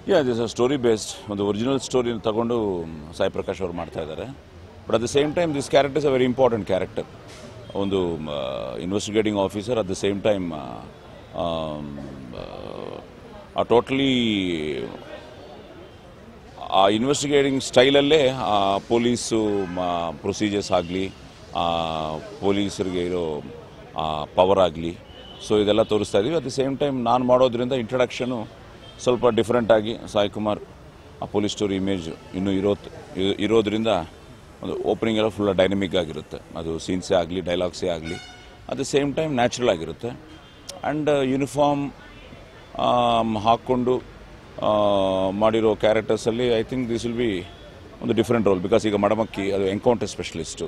Yeah this a story based ಒಂದು original ಸ್ಟೋರಿನ ತಗೊಂಡು ಸಾಯಿ ಪ್ರಕಾಶ್ ಅವರು ಮಾಡ್ತಾ ಇದ್ದಾರೆ but at the same time this character is a very important character ಒಂದು investigating officer at the same time uh totally uh investigating ಸ್ಟೈಲಲ್ಲೇ ಆ police procedures ಆಗಲಿ ಆ ಪೊಲೀಸರಿಗೆ ಇರೋ ಪವರ್ ಆಗಲಿ ಸೊ ಇದೆಲ್ಲ ತೋರಿಸ್ತಾ ಇದ್ದೀವಿ ಅಟ್ ದ ಸೇಮ್ ಟೈಮ್ ನಾನು ಮಾಡೋದ್ರಿಂದ ಇಂಟ್ರಡಕ್ಷನು ಸ್ವಲ್ಪ ಡಿಫ್ರೆಂಟ್ ಆಗಿ ಸಾಯಿ ಕುಮಾರ್ ಆ ಪೊಲೀಸ್ ಸ್ಟೋರಿ ಇಮೇಜ್ ಇನ್ನೂ ಇರೋ ಇರೋದ್ರಿಂದ ಒಂದು ಓಪನಿಂಗ್ ಎಲ್ಲ ಫುಲ್ ಡೈನಮಿಕ್ ಆಗಿರುತ್ತೆ ಅದು ಸೀನ್ಸೇ ಆಗಲಿ ಡೈಲಾಗ್ಸೇ ಆಗಲಿ at the same time natural ಆಗಿರುತ್ತೆ ಆ್ಯಂಡ್ ಯೂನಿಫಾರ್ಮ್ ಹಾಕ್ಕೊಂಡು ಆ, ಮಾಡಿರೋ ಕ್ಯಾರೆಕ್ಟರ್ಸಲ್ಲಿ I think this will be ಒಂದು ಡಿಫ್ರೆಂಟ್ ರೋಲ್ ಬಿಕಾಸ್ ಈಗ ಮಡಮಕ್ಕಿ ಅದು ಎನ್ಕೌಂಟರ್ ಸ್ಪೆಷಲಿಸ್ಟು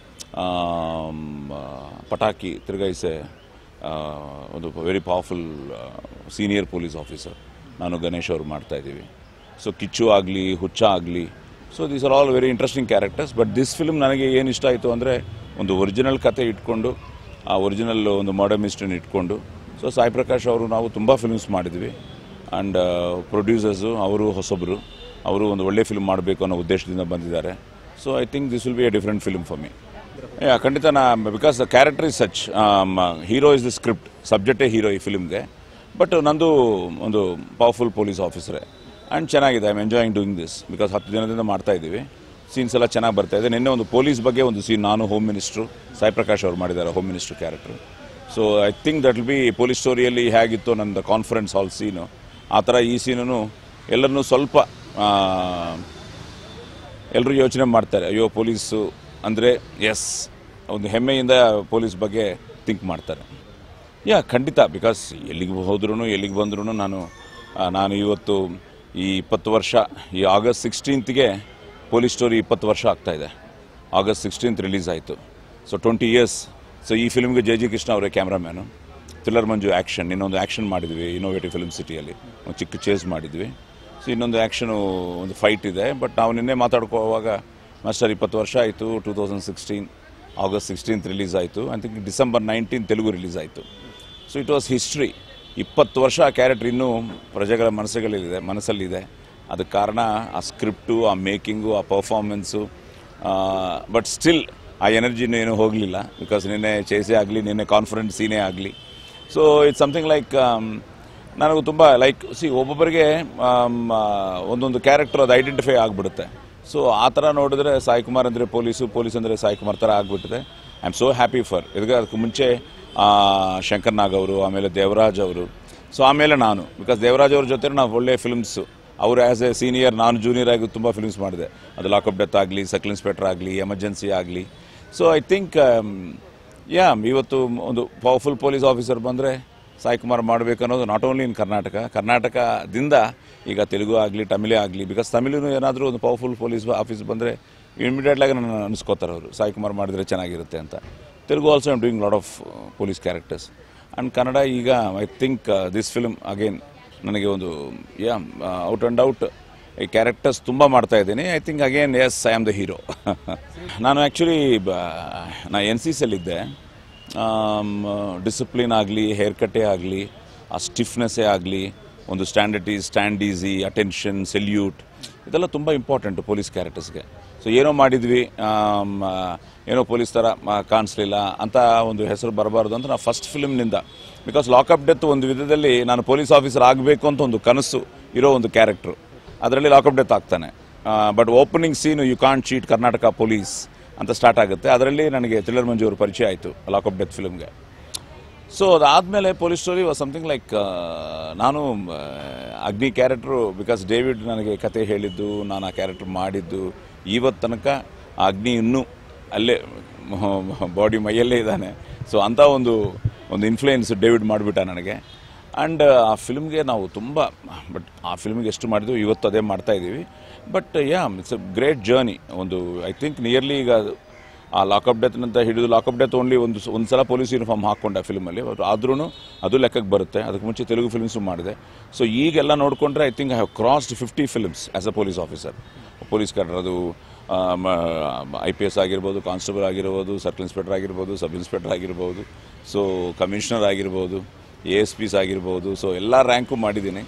ಪಟಾಕಿ ತಿರ್ಗಾಯಿಸೆ ಒಂದು very powerful senior police officer ನಾನು ಗಣೇಶ್ ಅವರು ಮಾಡ್ತಾ ಇದ್ದೀವಿ ಸೊ ಕಿಚ್ಚು ಆಗಲಿ ಹುಚ್ಚ ಆಗಲಿ so these are all very interesting characters but this film ನನಗೆ ಏನು ಇಷ್ಟ ಆಯಿತು ಅಂದರೆ ಒಂದು ಒರಿಜಿನಲ್ ಕತೆ ಇಟ್ಕೊಂಡು ಆ ಒರಿಜಿನಲ್ ಒಂದು ಮರ್ಡರ್ ಮಿಸ್ಟ್ರಿನ ಇಟ್ಕೊಂಡು ಸೊ ಸಾಯಿ ಪ್ರಕಾಶ್ ಅವರು ನಾವು ತುಂಬ ಫಿಲ್ಮ್ಸ್ ಮಾಡಿದ್ವಿ ಆ್ಯಂಡ್ ಪ್ರೊಡ್ಯೂಸರ್ಸು ಅವರು ಹೊಸೊಬ್ಬರು ಅವರು ಒಂದು ಒಳ್ಳೆ ಫಿಲ್ಮ್ ಮಾಡಬೇಕು ಅನ್ನೋ ಉದ್ದೇಶದಿಂದ ಬಂದಿದ್ದಾರೆ so I think this will be a different film for me yeah ಖಂಡಿತ ನಾ because the character is such hero is the script ಸಬ್ಜೆಕ್ಟೇ ಹೀರೋ ಈ ಫಿಲ್ಮ್ಗೆ ಬಟ್ ನಂದು ಒಂದು ಪವರ್ಫುಲ್ ಪೊಲೀಸ್ ಆಫೀಸರೇ ಆ್ಯಂಡ್ ಚೆನ್ನಾಗಿದೆ I am enjoying doing this because ಹತ್ತು ದಿನದಿಂದ ಮಾಡ್ತಾ ಇದ್ದೀವಿ ಸೀನ್ಸ್ ಎಲ್ಲ ಚೆನ್ನಾಗಿ ಬರ್ತಾ ಇದೆ ನಿನ್ನೆ ಒಂದು ಪೊಲೀಸ್ ಬಗ್ಗೆ ಒಂದು ಸೀನ್ ನಾನು ಹೋಮ್ ಮಿನಿಸ್ಟ್ರು ಸಾಯಿ ಪ್ರಕಾಶ್ ಅವರು ಮಾಡಿದ್ದಾರೆ home minister character so I think that will be police ಸ್ಟೋರಿಯಲ್ಲಿ ಹೇಗಿತ್ತು ನಂದು ಕಾನ್ಫರೆನ್ಸ್ ಹಾಲ್ ಸೀನು ಆ ಥರ ಈ ಸೀನೂ ಎಲ್ಲರನ್ನೂ ಸ್ವಲ್ಪ ಎಲ್ಲರೂ ಯೋಚನೆ ಮಾಡ್ತಾರೆ ಅಯ್ಯೋ ಪೊಲೀಸು ಅಂದರೆ ಎಸ್ ಒಂದು ಹೆಮ್ಮೆಯಿಂದ ಪೊಲೀಸ್ ಬಗ್ಗೆ ಥಿಂಕ್ ಮಾಡ್ತಾರೆ ಯಾ ಖಂಡಿತ ಬಿಕಾಸ್ ಎಲ್ಲಿಗೆ ಹೋದ್ರೂ ಎಲ್ಲಿಗೆ ಬಂದ್ರೂ ನಾನು ಆ, ನಾನು ಇವತ್ತು ಈ ಇಪ್ಪತ್ತು ವರ್ಷ ಈ ಆಗಸ್ಟ್ ಸಿಕ್ಸ್ಟೀನ್ತ್ಗೆ ಪೊಲೀಸ್ ಸ್ಟೋರಿ ಇಪ್ಪತ್ತು ವರ್ಷ ಆಗ್ತಾಯಿದೆ ಆಗಸ್ಟ್ ಸಿಕ್ಸ್ಟೀನ್ತ್ ರಿಲೀಸ್ ಆಯಿತು ಸೊ ಟ್ವೆಂಟಿ ಇಯರ್ಸ್ ಸೊ ಈ ಫಿಲ್ಮ್ಗೆ ಜೆ ಜಿ ಕೃಷ್ಣ ಅವರೇ ಕ್ಯಾಮ್ರಾಮ್ಯಾನು ಥ್ರಿಲ್ಲರ್ ಮಂಜು ಆ್ಯಕ್ಷನ್ ಇನ್ನೊಂದು ಆ್ಯಕ್ಷನ್ ಮಾಡಿದ್ವಿ ಇನ್ನೋವೇಟಿವ್ ಫಿಲ್ಮ್ ಸಿಟಿಯಲ್ಲಿ ಒಂದು ಚಿಕ್ಕ ಚೇಸ್ ಮಾಡಿದ್ವಿ ಸೊ ಇನ್ನೊಂದು ಆ್ಯಕ್ಷನು ಒಂದು ಫೈಟ್ ಇದೆ ಬಟ್ ನಾವು ನಿನ್ನೆ ಮಾತಾಡ್ಕೋವಾಗ ಮಾಸ್ಟರ್ ಇಪ್ಪತ್ತು ವರ್ಷ ಆಯಿತು two thousand sixteen August sixteenth release ಆಯಿತು I think December nineteen Telugu release ಆಯಿತು ಸೊ ಇಟ್ ವಾಸ್ ಹಿಸ್ಟ್ರಿ ಇಪ್ಪತ್ತು ವರ್ಷ ಆ ಕ್ಯಾರೆಕ್ಟರ್ ಇನ್ನೂ ಪ್ರಜೆಗಳ ಮನಸ್ಸುಗಳಲ್ಲಿದೆ ಮನಸ್ಸಲ್ಲಿದೆ ಅದಕ್ಕೆ ಕಾರಣ ಆ ಸ್ಕ್ರಿಪ್ಟು ಆ ಮೇಕಿಂಗು ಆ ಪರ್ಫಾರ್ಮೆನ್ಸು ಬಟ್ ಸ್ಟಿಲ್ ಆ ಎನರ್ಜಿನೂ ಏನೂ ಹೋಗಲಿಲ್ಲ ಬಿಕಾಸ್ ನಿನ್ನೆ ಚೇಸೇ ಆಗಲಿ ನಿನ್ನೆ ಕಾನ್ಫಿಡೆಂಟ್ ಸೀನೇ ಆಗಲಿ ಸೊ ಇಟ್ಸ್ ಸಮಥಿಂಗ್ ಲೈಕ್ ನನಗೂ ತುಂಬ ಲೈಕ್ ಸಿ ಒಬ್ಬೊಬ್ಬರಿಗೆ ಆಮ್, ಆ, ಒಂದೊಂದು ಕ್ಯಾರೆಕ್ಟರ್ ಅದು ಐಡೆಂಟಿಫೈ ಆಗಿಬಿಡುತ್ತೆ ಸೊ ಆ ಥರ ನೋಡಿದ್ರೆ ಸಾಯಿ ಕುಮಾರ್ ಅಂದರೆ ಪೊಲೀಸು ಪೊಲೀಸ್ ಅಂದರೆ ಸಾಯಿ ಕುಮಾರ್ ಥರ ಆಗಿಬಿಟ್ಟಿದೆ I am so happy for ಇದಕ್ಕೆ ಅದಕ್ಕೆ ಮುಂಚೆ ಆ, ಶಂಕರ್ ನಾಗ್ ಅವರು ಆಮೇಲೆ ದೇವರಾಜ್ ಅವರು ಸೊ ಆಮೇಲೆ ನಾನು ಬಿಕಾಸ್ ದೇವರಾಜ್ ಅವ್ರ ಜೊತೆ ನಾವು ಒಳ್ಳೆ ಫಿಲ್ಮ್ಸು ಅವರು ಆ್ಯಸ್ ಎ ಸೀನಿಯರ್ ನಾನು ಜೂನಿಯರ್ ಆಗಿ ತುಂಬ ಫಿಲ್ಮ್ಸ್ ಮಾಡಿದೆ ಅದು ಲಾಕಪ್ ಡೆತ್ ಆಗಲಿ ಸರ್ಕಲ್ ಇನ್ಸ್ಪೆಕ್ಟರ್ ಆಗಲಿ ಎಮರ್ಜೆನ್ಸಿ ಆಗಲಿ ಸೊ ಐ ಥಿಂಕ್ ಯಾ ಇವತ್ತು ಒಂದು ಪವರ್ಫುಲ್ ಪೊಲೀಸ್ ಆಫೀಸರ್ ಬಂದರೆ ಸಾಯಿ ಕುಮಾರ್ ಮಾಡಬೇಕು ಅನ್ನೋದು ನಾಟ್ ಓನ್ಲಿ ಇನ್ ಕರ್ನಾಟಕ ಕರ್ನಾಟಕದಿಂದ ಈಗ ತೆಲುಗು ಆಗಲಿ ತಮಿಳೇ ಆಗಲಿ ಬಿಕಾಸ್ ತಮಿಳು ಏನಾದರೂ ಒಂದು ಪವರ್ಫುಲ್ ಪೊಲೀಸ್ ಆಫೀಸ್ ಬಂದರೆ ಇಮಿಡಿಯೇಟ್ಲಾಗಿ ನನ್ನ ಅನಿಸ್ಕೋತಾರೆ ಅವರು ಸಾಯಿ ಕುಮಾರ್ ಮಾಡಿದರೆ ಚೆನ್ನಾಗಿರುತ್ತೆ ಅಂತ Telugu also I'm doing lot of police characters and Kannada ಈಗ I think this film again ನನಗೆ ಒಂದು ಯಾ ಔಟ್ ಆ್ಯಂಡ್ ಔಟ್ ಈ ಕ್ಯಾರೆಕ್ಟರ್ಸ್ ತುಂಬ ಮಾಡ್ತಾ ಇದ್ದೀನಿ I think again yes I am the hero ನಾನು ಆ್ಯಕ್ಚುಲಿ ನಾ ಎನ್ ಸಿ ಸಲ್ಲಿದ್ದೆ ಡಿಸಿಪ್ಲಿನ್ ಆಗಲಿ ಹೇರ್ ಕಟ್ಟೇ ಆಗಲಿ ಆ ಸ್ಟಿಫ್ನೆಸ್ಸೇ ಆಗಲಿ ಒಂದು ಸ್ಟ್ಯಾಂಡರ್ಟಿ ಸ್ಟ್ಯಾಂಡ್ ಈಸಿ ಅಟೆನ್ಷನ್ ಸೆಲ್ಯೂಟ್ ಇದೆಲ್ಲ ತುಂಬ ಇಂಪಾರ್ಟೆಂಟು ಪೊಲೀಸ್ ಕ್ಯಾರೆಕ್ಟರ್ಸ್ಗೆ ಸೊ ಏನೋ ಮಾಡಿದ್ವಿ ಆಮ್, ಆ, ಏನೋ ಪೊಲೀಸ್ ಥರ ಆ, ಕಾಣಿಸ್ಲಿಲ್ಲ ಅಂತ ಒಂದು ಹೆಸರು ಬರಬಾರ್ದು ಅಂತ ನಾವು ಫಸ್ಟ್ ಫಿಲ್ಮ್ನಿಂದ ಬಿಕಾಸ್ ಲಾಕಪ್ ಡೆತ್ ಒಂದು ವಿಧದಲ್ಲಿ ನಾನು ಪೊಲೀಸ್ ಆಫೀಸರ್ ಆಗಬೇಕು ಅಂತ ಒಂದು ಕನಸು ಇರೋ ಒಂದು ಕ್ಯಾರೆಕ್ಟ್ರು ಅದರಲ್ಲಿ ಲಾಕಪ್ ಡೆತ್ ಆಗ್ತಾನೆ but opening scene you can't cheat Karnataka police ಅಂತ ಸ್ಟಾರ್ಟ್ ಆಗುತ್ತೆ ಅದರಲ್ಲಿ ನನಗೆ ಥ್ರಿಲ್ಲರ್ ಮಂಜು ಅವರು ಪರಿಚಯ ಆಯಿತು ಲಾಕಪ್ ಡೆತ್ ಫಿಲ್ಮ್ಗೆ ಸೊ ಅದಾದಮೇಲೆ police story was something like ನಾನು ಆ, ಅಗ್ನಿ ಕ್ಯಾರೆಕ್ಟ್ರು ಬಿಕಾಸ್ ಡೇವಿಡ್ ನನಗೆ ಕತೆ ಹೇಳಿದ್ದು ನಾನು ಆ ಕ್ಯಾರೆಕ್ಟರ್ ಮಾಡಿದ್ದು ಇವತ್ತು ತನಕ ಆ ಅಗ್ನಿ ಇನ್ನೂ ಅಲ್ಲೇ ಬಾಡಿ ಮೈಯಲ್ಲೇ ಇದ್ದಾನೆ ಸೊ ಅಂಥ ಒಂದು ಒಂದು ಇನ್ಫ್ಲೂಯೆನ್ಸ್ ಡೇವಿಡ್ ಮಾಡಿಬಿಟ್ಟ ನನಗೆ ಆ್ಯಂಡ್ ಆ ಫಿಲ್ಮ್ಗೆ ನಾವು ತುಂಬ ಬಟ್ ಆ ಫಿಲ್ಮ್ಗೆ ಎಷ್ಟು ಮಾಡಿದ್ವಿ ಇವತ್ತು ಅದೇ ಮಾಡ್ತಾ ಇದ್ದೀವಿ but yeah it's a great journey ಒಂದು ಐ ಥಿಂಕ್ ನಿಯರ್ಲಿ ಈಗ ಆ ಲಾಕಪ್ ಡೆತ್ನಂತ ಹಿಡಿದು ಲಾಕಪ್ ಡೆತ್ ಓನ್ಲಿ ಒಂದು ಸ- ಒಂದು ಸಲ ಪೊಲೀಸ್ ಯೂನಿಫಾರ್ಮ್ ಹಾಕ್ಕೊಂಡೆ ಆ ಫಿಲ್ಮಲ್ಲಿ ಆದ್ರೂ ಅದು ಲೆಕ್ಕಕ್ಕೆ ಬರುತ್ತೆ ಅದಕ್ಕೆ ಮುಂಚೆ ತೆಲುಗು ಫಿಲ್ಮ್ಸು ಮಾಡಿದೆ ಸೊ ಈಗೆಲ್ಲ ನೋಡಿಕೊಂಡ್ರೆ I think I have crossed fifty films as a police officer police cadre ಅದು ಐ ಪಿ ಎಸ್ ಆಗಿರ್ಬೋದು ಕಾನ್ಸ್ಟೇಬಲ್ ಆಗಿರ್ಬೋದು ಸರ್ಕಲ್ ಇನ್ಸ್ಪೆಕ್ಟರ್ ಆಗಿರ್ಬೋದು ಸಬ್ ಇನ್ಸ್ಪೆಕ್ಟರ್ ಆಗಿರ್ಬೋದು ಸೊ ಕಮಿಷನರ್ ಆಗಿರ್ಬೋದು ಎ ಎಸ್ ಪಿಸ್ ಆಗಿರ್ಬೋದು ಸೊ ಎಲ್ಲ ರ್ಯಾಂಕು ಮಾಡಿದ್ದೀನಿ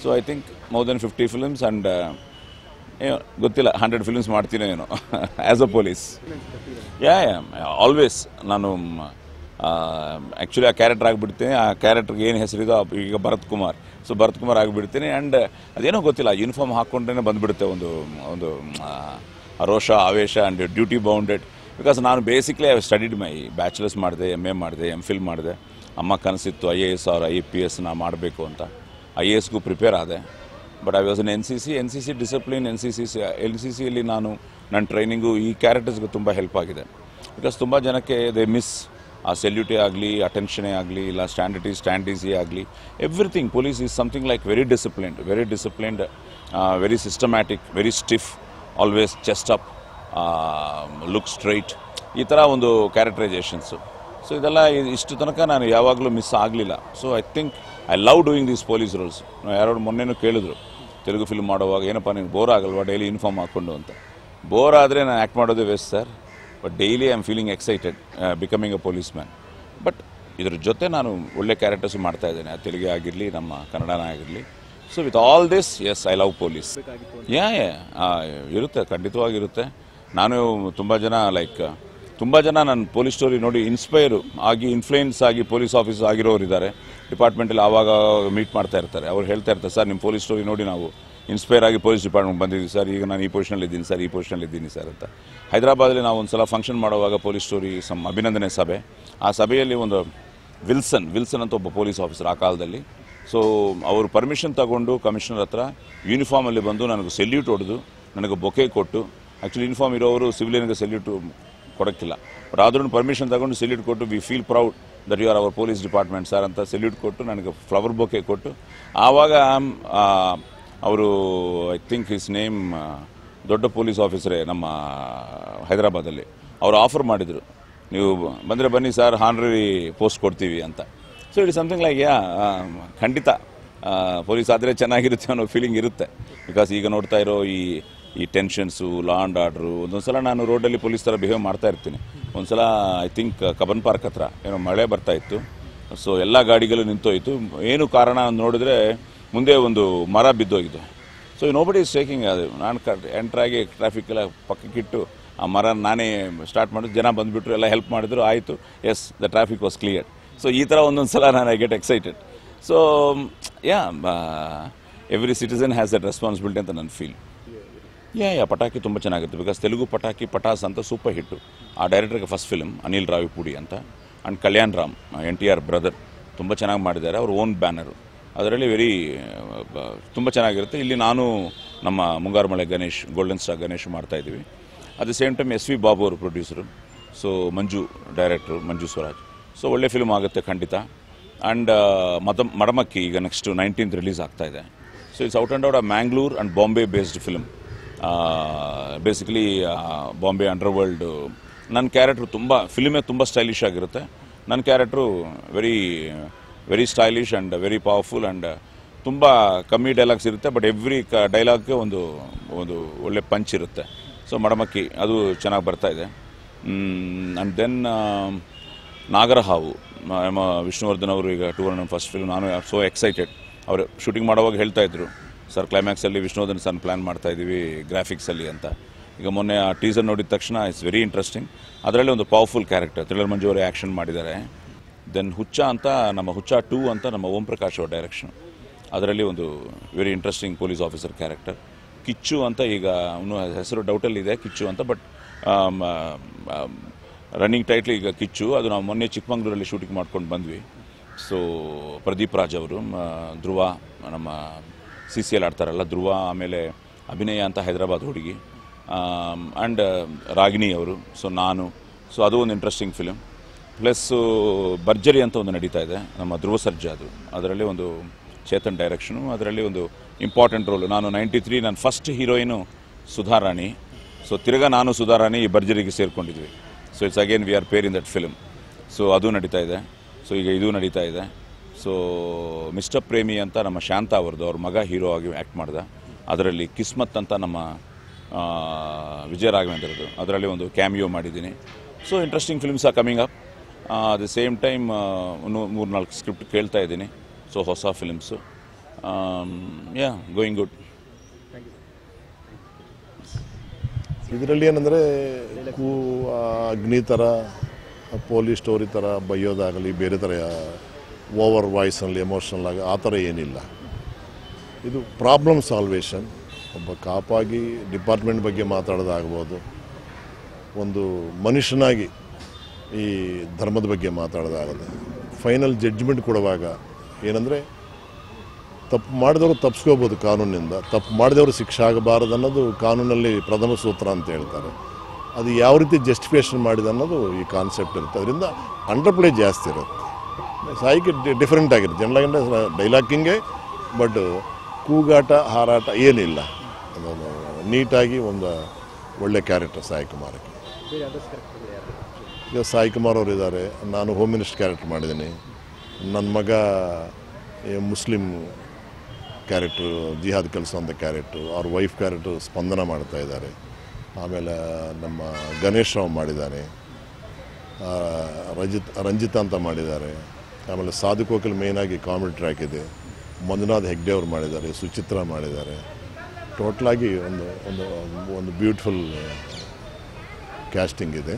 so I think more than fifty films and ಏನೋ ಗೊತ್ತಿಲ್ಲ ಹಂಡ್ರೆಡ್ ಫಿಲ್ಮ್ಸ್ ಮಾಡ್ತೀನಿ ಏನೋ as a police yeah yeah always ನಾನು ಆ್ಯಕ್ಚುಲಿ ಆ ಕ್ಯಾರೆಕ್ಟರ್ ಆಗಿಬಿಡ್ತೀನಿ ಆ ಕ್ಯಾರೆಕ್ಟರ್ಗೆ ಏನು ಹೆಸರಿದೋ ಆ- ಈಗ ಭರತ್ ಕುಮಾರ್ ಸೊ ಭರತ್ ಕುಮಾರ್ ಆಗಿಬಿಡ್ತೀನಿ ಆ್ಯಂಡ್ ಅದೇನೋ ಗೊತ್ತಿಲ್ಲ ಯೂನಿಫಾರ್ಮ್ ಹಾಕ್ಕೊಂಡ್ರೆ ಬಂದುಬಿಡುತ್ತೆ ಒಂದು ಒಂದು ಆ, ರೋಷ ಆವೇಶ ಆ್ಯಂಡ್ ಡ್ಯೂಟಿ ಬೌಂಡೆಡ್ ಬಿಕಾಸ್ ನಾನು basically I studied my bachelors ಮಾಡಿದೆ ಎಮ್ ಎ ಮಾಡಿದೆ ಎಮ್ ಫಿಲ್ ಮಾಡಿದೆ ಅಮ್ಮ ಕನಸಿತ್ತು ಐ ಎ ಎಸ್ ಅವ್ರ ಐ ಪಿ ಎಸ್ ನಾ ಮಾಡಬೇಕು ಅಂತ ಐ ಎ ಎಸ್ಗೂ ಪ್ರಿಪೇರ್ ಆದೆ but I was N N C C N C C discipline N C C C N C ಸಿಯಲ್ಲಿ ನಾನು ನನ್ನ ಟ್ರೈನಿಂಗು ಈ ಕ್ಯಾರೆಕ್ಟರ್ಸ್ಗೆ ತುಂಬ ಹೆಲ್ಪ್ ಆಗಿದೆ ಬಿಕಾಸ್ ತುಂಬ ಜನಕ್ಕೆ ದೇ ಮಿಸ್ ಆ ಸೆಲ್ಯೂಟೇ ಆಗಲಿ ಅಟೆನ್ಷನೇ ಆಗಲಿ ಇಲ್ಲ ಸ್ಟ್ಯಾಂಡರ್ಟಿ ಸ್ಟ್ಯಾಂಡೀಸೇ ಆಗಲಿ everything police is something like very disciplined very disciplined very systematic very stiff always chest up look straight ಈ ಥರ ಒಂದು ಕ್ಯಾರೆಕ್ಟರೈಸೇಷನ್ಸು ಸೊ ಇದೆಲ್ಲ ಇ- ಇಷ್ಟು ತನಕ ನಾನು ಯಾವಾಗಲೂ ಮಿಸ್ ಆಗಲಿಲ್ಲ so I think I love doing these police roles ಯಾರೋ ಮೊನ್ನೆನೂ ಕೇಳಿದ್ರು ತೆಲುಗು ಫಿಲ್ಮ್ ಮಾಡುವಾಗ ಏನಪ್ಪ ನಿಮ್ಗೆ ಬೋರ್ ಆಗಲ್ವಾ ಡೈಲಿ ಯೂನಿಫಾರ್ಮ್ ಹಾಕ್ಕೊಂಡು ಅಂತ ಬೋರ್ ಆದರೆ ನಾನು ಆ್ಯಕ್ಟ್ ಮಾಡೋದೇ waste sir but daily I am feeling excited becoming a police man but ಇದ್ರ ಜೊತೆ ನಾನು ಒಳ್ಳೆ ಕ್ಯಾರೆಕ್ಟರ್ಸ್ ಮಾಡ್ತಾ ಇದ್ದೇನೆ ಅದು ತೆಲುಗು ಆಗಿರಲಿ ನಮ್ಮ ಕನ್ನಡನ ಆಗಿರಲಿ so with all this yes I love police yeah yeah ಇರುತ್ತೆ ಖಂಡಿತವಾಗಿರುತ್ತೆ ನಾನು ತುಂಬ ಜನ ಲೈಕ್ ತುಂಬ ಜನ ನನ್ನ ಪೊಲೀಸ್ ಸ್ಟೋರಿ ನೋಡಿ ಇನ್ಸ್ಪೈರ್ ಆಗಿ ಇನ್ಫ್ಲೂಯೆನ್ಸ್ ಆಗಿ ಪೊಲೀಸ್ ಆಫೀಸ್ ಆಗಿರೋರು ಇದ್ದಾರೆ ಡಿಪಾರ್ಟ್ಮೆಂಟಲ್ಲಿ ಆವಾಗ ಮೀಟ್ ಮಾಡ್ತಾ ಇರ್ತಾರೆ ಅವ್ರು ಹೇಳ್ತಾ ಇರ್ತಾರೆ ಸರ್ ನಿಮ್ಮ ಪೊಲೀಸ್ ಸ್ಟೋರಿ ನೋಡಿ ನಾವು ಇನ್ಸ್ಪೈರ್ ಆಗಿ ಪೊಲೀಸ್ ಡಿಪಾರ್ಟ್ಮೆಂಟ್ ಬಂದಿದ್ದೀವಿ ಸರ್ ಈಗ ನಾನು ಈ ಪೊಸಿಷನಲ್ಲಿ ಇದ್ದೀನಿ ಸರ್ ಈ ಪೊಸಿಷನಲ್ಲಿ ಇದ್ದೀನಿ ಸರ್ ಅಂತ ಹೈದರಾಬಾದಲ್ಲಿ ನಾವು ಒಂದು ಸಲ ಫಂಕ್ಷನ್ ಮಾಡುವಾಗ ಪೊಲೀಸ್ ಸ್ಟೋರಿ ಸಮ್ ಅಭಿನಂದನೆ ಸಭೆ ಆ ಸಭೆಯಲ್ಲಿ ಒಂದು ವಿಲ್ಸನ್ ವಿಲ್ಸನ್ ಅಂತ ಒಬ್ಬ ಪೊಲೀಸ್ ಆಫೀಸರ್ ಆ ಕಾಲದಲ್ಲಿ ಸೊ ಅವರು ಪರ್ಮಿಷನ್ ತಗೊಂಡು ಕಮಿಷನರ್ ಹತ್ರ ಯೂನಿಫಾರ್ಮಲ್ಲಿ ಬಂದು ನನಗೆ ಸೆಲ್ಯೂಟ್ ಹೊಡೆದು ನನಗೆ ಬೊಕೆ ಕೊಟ್ಟು ಆ್ಯಕ್ಚುಲಿ ಯೂನಿಫಾರ್ಮ್ ಇರೋರು ಸಿವಿಲಿಯನ್ಗೆ ಸೆಲ್ಯೂಟ್ ಕೊಡೋಕ್ಕಿಲ್ಲ ಬಟ್ ಆದ್ರೂ ಪರ್ಮಿಷನ್ ತಗೊಂಡು ಸೆಲ್ಯೂಟ್ ಕೊಟ್ಟು we feel proud that you are our police department sir ಅಂತ ಸೆಲ್ಯೂಟ್ ಕೊಟ್ಟು ನನಗೆ ಫ್ಲವರ್ ಬೊಕೆ ಕೊಟ್ಟು ಆವಾಗ ಅವರು ಐ ಥಿಂಕ್ ಹಿಸ್ ನೇಮ್ ದೊಡ್ಡ ಪೊಲೀಸ್ ಆಫೀಸರೇ ನಮ್ಮ ಹೈದರಾಬಾದಲ್ಲಿ ಅವರು ಆಫರ್ ಮಾಡಿದರು ನೀವು ಬಂದರೆ ಬನ್ನಿ ಸರ್ ಹಾನರರಿ ಪೋಸ್ಟ್ ಕೊಡ್ತೀವಿ ಅಂತ so it something like yeah ಖಂಡಿತ ಪೊಲೀಸ್ ಆದರೆ ಚೆನ್ನಾಗಿರುತ್ತೆ ಅನ್ನೋ ಫೀಲಿಂಗ್ ಇರುತ್ತೆ ಬಿಕಾಸ್ ಈಗ ನೋಡ್ತಾ ಇರೋ ಈ ಈ ಟೆನ್ಷನ್ಸು ಲಾ ಆ್ಯಂಡ್ ಆರ್ಡ್ರು ಒಂದೊಂದು ಸಲ ನಾನು ರೋಡಲ್ಲಿ ಪೊಲೀಸ್ ಥರ ಬಿಹೇವ್ ಮಾಡ್ತಾ ಇರ್ತೀನಿ ಒಂದು ಸಲ ಐ ಥಿಂಕ್ ಕಬನ್ ಪಾರ್ಕ್ ಹತ್ರ ಏನೋ ಮಳೆ ಬರ್ತಾ ಇತ್ತು ಸೊ ಎಲ್ಲ ಗಾಡಿಗಳು ನಿಂತೋಯ್ತು ಏನು ಕಾರಣ ಅಂತ ನೋಡಿದ್ರೆ ಮುಂದೆ ಒಂದು ಮರ ಬಿದ್ದೋಗಿದೆ ಸೊ ನೋಬಡಿ ಇಸ್ ಟೇಕಿಂಗ್ ಅದು ನಾನು ಕ ಎಂಟ್ರಾಗಿ ಟ್ರಾಫಿಕ್ ಎಲ್ಲ ಪಕ್ಕಕ್ಕಿಟ್ಟು ಆ ಮರ ನಾನೇ ಸ್ಟಾರ್ಟ್ ಮಾಡಿದ್ದು ಜನ ಬಂದುಬಿಟ್ರು ಎಲ್ಲ ಹೆಲ್ಪ್ ಮಾಡಿದ್ರು ಆಯಿತು yes the traffic was clear so ಈ ಥರ ಒಂದೊಂದು ಸಲ ನಾನು I get excited so yeah every citizen has that responsibility ಅಂತ ನನ್ನ ಫೀಲ್ ಯಾ ಯಾ ಪಟಾಕಿ ತುಂಬ ಚೆನ್ನಾಗಿತ್ತು ಬಿಕಾಸ್ ತೆಲುಗು ಪಟಾಕಿ ಪಟಾಸ್ ಅಂತ ಸೂಪರ್ ಹಿಟ್ಟು ಆ ಡೈರೆಕ್ಟರ್ಗೆ ಫಸ್ಟ್ ಫಿಲ್ಮ್ ಅನಿಲ್ ರಾವಿಪುಡಿ ಅಂತ and Kalyan Ram N T R brother ತುಂಬ ಚೆನ್ನಾಗಿ ಮಾಡಿದ್ದಾರೆ ಅವ್ರ ಓನ್ ಬ್ಯಾನರು ಅದರಲ್ಲಿ ವೆರಿ ತುಂಬ ಚೆನ್ನಾಗಿರುತ್ತೆ ಇಲ್ಲಿ ನಾನು ನಮ್ಮ ಮುಂಗಾರುಮಳೆ ಗಣೇಶ್ ಗೋಲ್ಡನ್ ಸ್ಟಾರ್ ಗಣೇಶ್ ಮಾಡ್ತಾ ಇದ್ದೀವಿ at the same time S V Babu ಅವರು producer so Manju director Manju Swaraj so ಒಳ್ಳೆ ಫಿಲ್ಮ್ ಆಗುತ್ತೆ ಖಂಡಿತ ಆ್ಯಂಡ್ ಮದ ಮಡಮಕ್ಕಿ ಈಗ ನೆಕ್ಸ್ಟ್ ನೈನ್ಟೀನ್ತ್ ರಿಲೀಸ್ ಆಗ್ತಾ ಇದೆ so it's out and out a Mangalore and Bombay based film basically Bombay underworld ನನ್ನ ಕ್ಯಾರೆಕ್ಟ್ರು ತುಂಬ ಫಿಲ್ಮೇ ತುಂಬ ಸ್ಟೈಲಿಶ್ ಆಗಿರುತ್ತೆ ನನ್ನ character very very stylish and very powerful and ತುಂಬ ಕಮ್ಮಿ ಡೈಲಾಗ್ಸ್ ಇರುತ್ತೆ ಬಟ್ ಎವ್ರಿ ಕ ಡೈಲಾಗ್ಗೆ ಒಂದು ಒಂದು ಒಳ್ಳೆ ಪಂಚ್ ಇರುತ್ತೆ ಸೊ ಮಡಮಕ್ಕಿ ಅದು ಚೆನ್ನಾಗಿ ಬರ್ತಾ ಇದೆ ಆ್ಯಂಡ್ ದೆನ್ ನಾಗರಹಾವು ನಮ್ಮ ವಿಷ್ಣುವರ್ಧನ್ ಅವರು ಈಗ ಟೂ ಹಂಡ್ರೆಡ್ ಫಸ್ಟ್ ಫಿಲ್ಮ್ ನಾನು ಸೋ ಎಕ್ಸೈಟೆಡ್ ಅವರು ಶೂಟಿಂಗ್ ಮಾಡುವಾಗ ಹೇಳ್ತಾ ಇದ್ರು ಸರ್ ಕ್ಲೈಮ್ಯಾಕ್ಸಲ್ಲಿ ವಿಷ್ಣುವರ್ಧನ್ ಸರ್ ಪ್ಲ್ಯಾನ್ ಮಾಡ್ತಾ ಇದ್ದೀವಿ ಗ್ರಾಫಿಕ್ಸಲ್ಲಿ ಅಂತ ಈಗ ಮೊನ್ನೆ ಆ ಟೀಸರ್ ನೋಡಿದ ತಕ್ಷಣ ಇಟ್ಸ್ ವೆರಿ ಇಂಟ್ರೆಸ್ಟಿಂಗ್ ಅದರಲ್ಲಿ ಒಂದು ಪವರ್ಫುಲ್ ಕ್ಯಾರೆಕ್ಟರ್ ಥ್ರಿಲ್ಲರ್ ಮಂಜು ಅವರು ಆ್ಯಕ್ಷನ್ ಮಾಡಿದ್ದಾರೆ ದೆನ್ ಹುಚ್ಚ ಅಂತ ನಮ್ಮ ಹುಚ್ಚ ಟೂ ಅಂತ ನಮ್ಮ ಓಂ ಪ್ರಕಾಶ್ ಅವ್ರ ಡೈರೆಕ್ಷನ್ ಅದರಲ್ಲಿ ಒಂದು very interesting police officer character Kichchu ಅಂತ ಈಗ ಅವನು ಹೆಸರು ಡೌಟಲ್ಲಿ ಇದೆ ಕಿಚ್ಚು ಅಂತ ಬಟ್ ರನ್ನಿಂಗ್ ಟೈಟ್ಲ್ ಈಗ ಕಿಚ್ಚು ಅದು ನಾವು ಮೊನ್ನೆ ಚಿಕ್ಕಮಂಗ್ಳೂರಲ್ಲಿ ಶೂಟಿಂಗ್ ಮಾಡ್ಕೊಂಡು ಬಂದ್ವಿ ಸೊ ಪ್ರದೀಪ್ ರಾಜ್ ಅವರು ಮ, ಧ್ರುವ ನಮ್ಮ ಸಿ ಸಿ ಎಲ್ ಆಡ್ತಾರಲ್ಲ ಧ್ರುವ ಆಮೇಲೆ ಅಭಿನಯ ಅಂತ ಹೈದರಾಬಾದ್ ಹುಡುಗಿ ಆ್ಯಂಡ್ ರಾಗಿಣಿ ಅವರು ಸೊ ನಾನು ಸೊ ಅದು ಒಂದು ಇಂಟ್ರೆಸ್ಟಿಂಗ್ ಫಿಲಿಮ್ ಪ್ಲಸ್ಸು ಭರ್ಜರಿ ಅಂತ ಒಂದು ನಡೀತಾ ಇದೆ ನಮ್ಮ ಧ್ರುವ ಸರ್ಜಾ ಅದು ಅದರಲ್ಲಿ ಒಂದು ಚೇತನ್ ಡೈರೆಕ್ಷನು ಅದರಲ್ಲಿ ಒಂದು ಇಂಪಾರ್ಟೆಂಟ್ ರೋಲು ನಾನು ನೈಂಟಿ ತ್ರೀ ನನ್ನ ಫಸ್ಟ್ ಹೀರೋಯಿನು ಸುಧಾರಾಣಿ ಸೊ ತಿರ್ಗಾ ನಾನು ಸುಧಾರಾಣಿ ಈ ಭರ್ಜರಿಗೆ ಸೇರಿಕೊಂಡಿದ್ವಿ so it's again we are pair in that film so ಅದು ನಡೀತಾ ಇದೆ ಸೊ ಈಗ ಇದು ನಡೀತಾ ಇದೆ ಸೊ ಮಿಸ್ಟರ್ ಪ್ರೇಮಿ ಅಂತ ನಮ್ಮ ಶಾಂತ ಅವ್ರದ್ದು ಅವ್ರ ಮಗ ಹೀರೋ ಆಗಿ ಆ್ಯಕ್ಟ್ ಮಾಡ್ದ ಅದರಲ್ಲಿ ಕಿಸ್ಮತ್ ಅಂತ ನಮ್ಮ ಆ, ವಿಜಯ ರಾಘವೇಂದ್ರದ್ದು ಅದರಲ್ಲಿ ಒಂದು ಕ್ಯಾಮಿಯೋ ಮಾಡಿದ್ದೀನಿ so interesting films are coming up at the same time ಒಂದು ಮೂರು ನಾಲ್ಕು ಸ್ಕ್ರಿಪ್ಟ್ ಕೇಳ್ತಾ ಇದ್ದೀನಿ ಸೊ ಹೊಸ ಫಿಲ್ಮ್ಸು ಯಾ ಗೋಯಿಂಗ್ ಗುಡ್ ಇದರಲ್ಲಿ ಏನಂದರೆ ಕೂ ಆ ಅಗ್ನಿ ಥರ ಪೊಲೀಸ್ ಸ್ಟೋರಿ ಥರ ಬೈಯೋದಾಗಲಿ ಬೇರೆ ಥರ ಓವರ್ ವಾಯ್ಸ್ನಲ್ಲಿ ಎಮೋಷ್ನಲ್ ಆಗಿ ಆ ಥರ ಏನಿಲ್ಲ ಇದು ಪ್ರಾಬ್ಲಮ್ ಸಾಲ್ವೇಷನ್ ಒಬ್ಬ ಕಾಪಾಗಿ ಡಿಪಾರ್ಟ್ಮೆಂಟ್ ಬಗ್ಗೆ ಮಾತಾಡೋದಾಗ್ಬೋದು ಒಂದು ಮನುಷ್ಯನಾಗಿ ಈ ಧರ್ಮದ ಬಗ್ಗೆ ಮಾತಾಡೋದಾಗದೆ ಫೈನಲ್ ಜಡ್ಜ್ಮೆಂಟ್ ಕೊಡುವಾಗ ಏನಂದರೆ ತಪ್ಪು ಮಾಡಿದವರು ತಪ್ಪಿಸ್ಕೋಬೋದು ಕಾನೂನಿನಿಂದ ತಪ್ಪು ಮಾಡಿದವರು ಶಿಕ್ಷೆ ಆಗಬಾರದು ಅನ್ನೋದು ಕಾನೂನಲ್ಲಿ ಪ್ರಥಮ ಸೂತ್ರ ಅಂತ ಹೇಳ್ತಾರೆ ಅದು ಯಾವ ರೀತಿ ಜಸ್ಟಿಫಿಕೇಷನ್ ಮಾಡಿದೆ ಅನ್ನೋದು ಈ ಕಾನ್ಸೆಪ್ಟ್ ಇರುತ್ತೆ ಅದರಿಂದ ಅಂಡರ್ ಪ್ಲೇ ಜಾಸ್ತಿ ಇರುತ್ತೆ ಸಾಯಿಗೆ ಡಿಫ್ರೆಂಟ್ ಆಗಿರುತ್ತೆ ಜನಲಾಗಂದ್ರೆ ಡೈಲಾಕಿಂಗೆ ಬಟ್ ಕೂಗಾಟ ಹಾರಾಟ ಏನಿಲ್ಲ ಅದೊಂದು ನೀಟಾಗಿ ಒಂದು ಒಳ್ಳೆ ಕ್ಯಾರೆಕ್ಟರ್ ಸಾಯಿ ಕುಮಾರಕ್ಕೆ ಈಗ ಸಾಯಿ ಕುಮಾರ್ ಅವರು ಇದ್ದಾರೆ ನಾನು ಹೋಮ್ ಮಿನಿಸ್ಟರ್ ಕ್ಯಾರೆಕ್ಟರ್ ಮಾಡಿದ್ದೀನಿ ನನ್ನ ಮಗ ಈ ಮುಸ್ಲಿಂ ಕ್ಯಾರೆಕ್ಟ್ರು ಜಿಹಾದ್ ಕಲಿಸುವಂಥ ಕ್ಯಾರೆಕ್ಟ್ರು ಅವ್ರ ವೈಫ್ ಕ್ಯಾರೆಕ್ಟ್ರು ಸ್ಪಂದನ ಮಾಡ್ತಾ ಇದ್ದಾರೆ ಆಮೇಲೆ ನಮ್ಮ ಗಣೇಶ್ ರಾವ್ ಮಾಡಿದ್ದಾರೆ ಆ, ರಜಿತ್ ರಂಜಿತ್ ಅಂತ ಮಾಡಿದ್ದಾರೆ ಆಮೇಲೆ ಸಾಧು ಕೋಕಿಲ್ ಮೇಯ್ನಾಗಿ ಕಾಮಿಡಿ ಟ್ರ್ಯಾಕ್ ಇದೆ ಮಂಜುನಾಥ್ ಹೆಗ್ಡೆ ಅವರು ಮಾಡಿದ್ದಾರೆ ಸುಚಿತ್ರಾ ಮಾಡಿದ್ದಾರೆ ಟೋಟ್ಲಾಗಿ ಒಂದು ಒಂದು ಒಂದು ಬ್ಯೂಟಿಫುಲ್ ಕ್ಯಾಸ್ಟಿಂಗ್ ಇದೆ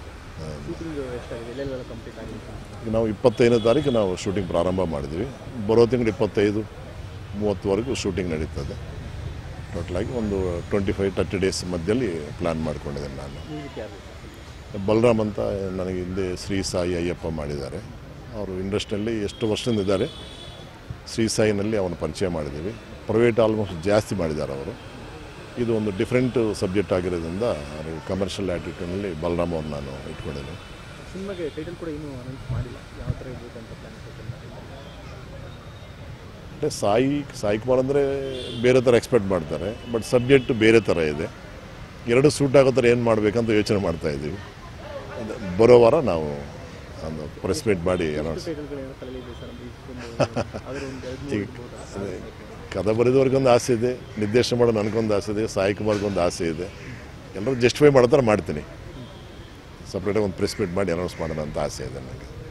ಈಗ ನಾವು ಇಪ್ಪತ್ತೈದನೇ ತಾರೀಕು ನಾವು ಶೂಟಿಂಗ್ ಪ್ರಾರಂಭ ಮಾಡಿದ್ವಿ ಬರೋ ತಿಂಗಳು ಇಪ್ಪತ್ತೈದು ಮೂವತ್ತುವರೆಗೂ ಶೂಟಿಂಗ್ ನಡೀತದೆ ಟೋಟಲಾಗಿ ಒಂದು ಟ್ವೆಂಟಿ ಫೈವ್ ತರ್ಟಿ ಡೇಸ್ ಮಧ್ಯದಲ್ಲಿ ಪ್ಲ್ಯಾನ್ ಮಾಡ್ಕೊಂಡಿದ್ದೇನೆ ನಾನು ಬಲರಾಮ್ ಅಂತ ನನಗೆ ಹಿಂದೆ ಶ್ರೀ ಸಾಯಿ ಅಯ್ಯಪ್ಪ ಮಾಡಿದ್ದಾರೆ ಅವರು ಇಂಡಸ್ಟ್ರಿಯಲ್ಲಿ ಎಷ್ಟು ವರ್ಷದಿಂದ ಇದ್ದಾರೆ ಶ್ರೀ ಸಾಯಿನಲ್ಲಿ ಅವನ ಪರಿಚಯ ಮಾಡಿದ್ದೀವಿ ಪ್ರೈವೇಟ್ ಆಲ್ಮೋಸ್ಟ್ ಜಾಸ್ತಿ ಮಾಡಿದ್ದಾರೆ ಅವರು ಇದು ಒಂದು ಡಿಫ್ರೆಂಟ್ ಸಬ್ಜೆಕ್ಟ್ ಆಗಿರೋದ್ರಿಂದ ಅವರು ಕಮರ್ಷಿಯಲ್ ಆ್ಯಟಿಟ್ಯೂಡ್ನಲ್ಲಿ ಬಲರಾಮ್ ಅವ್ರು ನಾನು ಇಟ್ಕೊಂಡಿದ್ದೀನಿ ಸಿನಿಮಾಗೆ ಟೈಟಲ್ ಕೂಡ ಇನ್ನೂ ಅನೌನ್ಸ್ ಮಾಡಿಲ್ಲ ಯಾವ ಥರ ಇರ್ಬೇಕು ಅಂತ ಪ್ಲಾನ್ ಅಂದರೆ ಸಾಯಿ ಸಾಯಿ ಕುಮಾರ್ ಅಂದರೆ ಬೇರೆ ಥರ ಎಕ್ಸ್ಪೆಕ್ಟ್ ಮಾಡ್ತಾರೆ ಬಟ್ ಸಬ್ಜೆಕ್ಟ್ ಬೇರೆ ಥರ ಇದೆ ಎರಡು ಸೂಟ್ ಆಗೋ ಥರ ಏನು ಮಾಡಬೇಕಂತ ಯೋಚನೆ ಮಾಡ್ತಾ ಇದ್ದೀವಿ ಅದು ಬರೋ ವಾರ ನಾವು ಒಂದು ಪ್ರೆಸ್ ಮೀಟ್ ಮಾಡಿ ಅನೌನ್ಸ್ ಟೈಟಲ್ಗಳು ಏನೋ ತಲೆಯಲ್ಲಿ ಇದೆ ಸರ್ ಒಂದು ಅದರ ಒಂದು ಎರಡು ಮೂರು ಇರ್ಬೋದಾ? ಕಥೆ ಬರೆದವ್ರಿಗೊಂದು ಆಸೆ ಇದೆ ನಿರ್ದೇಶನ ಮಾಡೋ ನನಗೊಂದು ಆಸೆ ಇದೆ ಸಾಯಿ ಕುಮಾರ್ಗೊಂದು ಆಸೆ ಇದೆ ಎಲ್ಲರೂ ಜಸ್ಟಿಫೈ ಮಾಡೋ ಥರ ಮಾಡ್ತೀನಿ ಸಪ್ರೇಟಾಗಿ ಒಂದು ಪ್ರೆಸ್ ಮೀಟ್ ಮಾಡಿ ಅನೌನ್ಸ್ ಮಾಡೋಣ ಅಂತ ಆಸೆ ಇದೆ ನನಗೆ